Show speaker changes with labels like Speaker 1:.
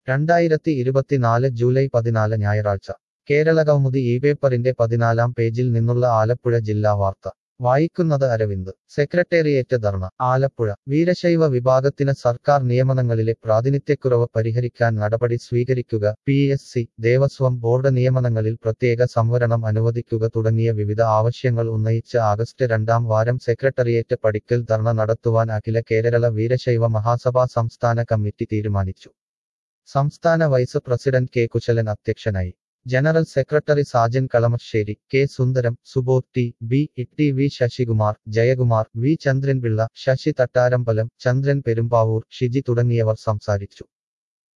Speaker 1: രണ്ടായിരത്തി ഇരുപത്തിനാല് ജൂലൈ പതിനാല് ഞായറാഴ്ച കേരള കൗമുദി ഈ പേപ്പറിന്റെ പതിനാലാം പേജിൽ നിന്നുള്ള ആലപ്പുഴ ജില്ലാ വാർത്ത വായിക്കുന്നത് അരവിന്ദ് സെക്രട്ടേറിയറ്റ് ധർണ ആലപ്പുഴ വീരശൈവ വിഭാഗത്തിന് സർക്കാർ നിയമനങ്ങളിലെ പ്രാതിനിധ്യക്കുറവ് പരിഹരിക്കാൻ നടപടി സ്വീകരിക്കുക P S C Devaswom board നിയമനങ്ങളിൽ പ്രത്യേക സംവരണം അനുവദിക്കുക തുടങ്ങിയ വിവിധ ആവശ്യങ്ങൾ ഉന്നയിച്ച് ആഗസ്റ്റ് രണ്ടാം വാരം സെക്രട്ടേറിയറ്റ് പടിക്കൽ ധർണ നടത്തുവാൻ അഖില കേരള വീരശൈവ മഹാസഭാ സംസ്ഥാന കമ്മിറ്റി തീരുമാനിച്ചു സംസ്ഥാന വൈസ് പ്രസിഡന്റ് കെ കുശലൻ അധ്യക്ഷനായി general secretary Sajan Kalamassery K Sundaram Subodh T B T V Sasikumar Jayakumar V Chandranpillai Sasi Thattarambalam Chandran Perumbavoor Shiji തുടങ്ങിയവർ സംസാരിച്ചു